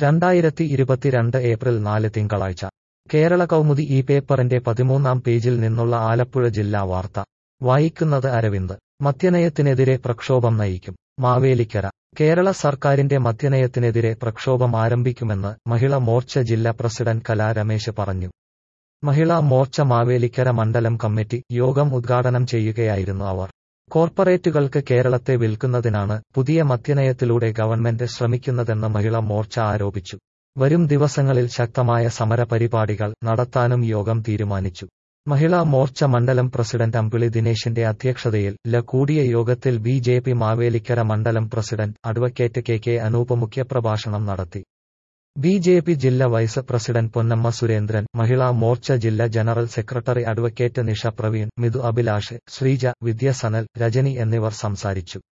രണ്ടായിരത്തി ഇരുപത്തിരണ്ട് ഏപ്രിൽ നാല് തിങ്കളാഴ്ച കേരള കൗമുദി ഈ പേപ്പറിന്റെ പതിമൂന്നാം പേജിൽ നിന്നുള്ള ആലപ്പുഴ ജില്ലാ വാർത്ത വായിക്കുന്നത് അരവിന്ദ് മദ്യനയത്തിനെതിരെ പ്രക്ഷോഭം നയിക്കും മാവേലിക്കര കേരള സർക്കാരിന്റെ മദ്യനയത്തിനെതിരെ പ്രക്ഷോഭം ആരംഭിക്കുമെന്ന് മഹിളാ മോർച്ച ജില്ലാ പ്രസിഡന്റ് കലാ രമേശ് പറഞ്ഞു മഹിളാ മോർച്ച മാവേലിക്കര മണ്ഡലം കമ്മിറ്റി യോഗം ഉദ്ഘാടനം ചെയ്യുകയായിരുന്നു അവർ കോർപ്പറേറ്റുകൾക്ക് കേരളത്തെ വിൽക്കുന്നതിനാണ് പുതിയ മദ്യനയത്തിലൂടെ ഗവൺമെന്റ് ശ്രമിക്കുന്നതെന്ന് മഹിളാ മോർച്ച ആരോപിച്ചു വരും ദിവസങ്ങളിൽ ശക്തമായ സമരപരിപാടികൾ നടത്താനും യോഗം തീരുമാനിച്ചു മഹിളാ മോർച്ച മണ്ഡലം പ്രസിഡന്റ് അമ്പിളി ദിനേശിന്റെ അധ്യക്ഷതയിൽ ല കൂടിയ യോഗത്തിൽ ബി ജെ പി മാവേലിക്കര മണ്ഡലം president advocate K K Anoop മുഖ്യപ്രഭാഷണം നടത്തി ബി ജെ പി ജില്ലാ വൈസ് പ്രസിഡന്റ് പൊന്നമ്മ സുരേന്ദ്രൻ മഹിളാ മോർച്ച ജില്ലാ general secretary advocate Nisha Praveen Midhu Abhilash Sreeja Vidya Sanal Rajani എന്നിവർ സംസാരിച്ചു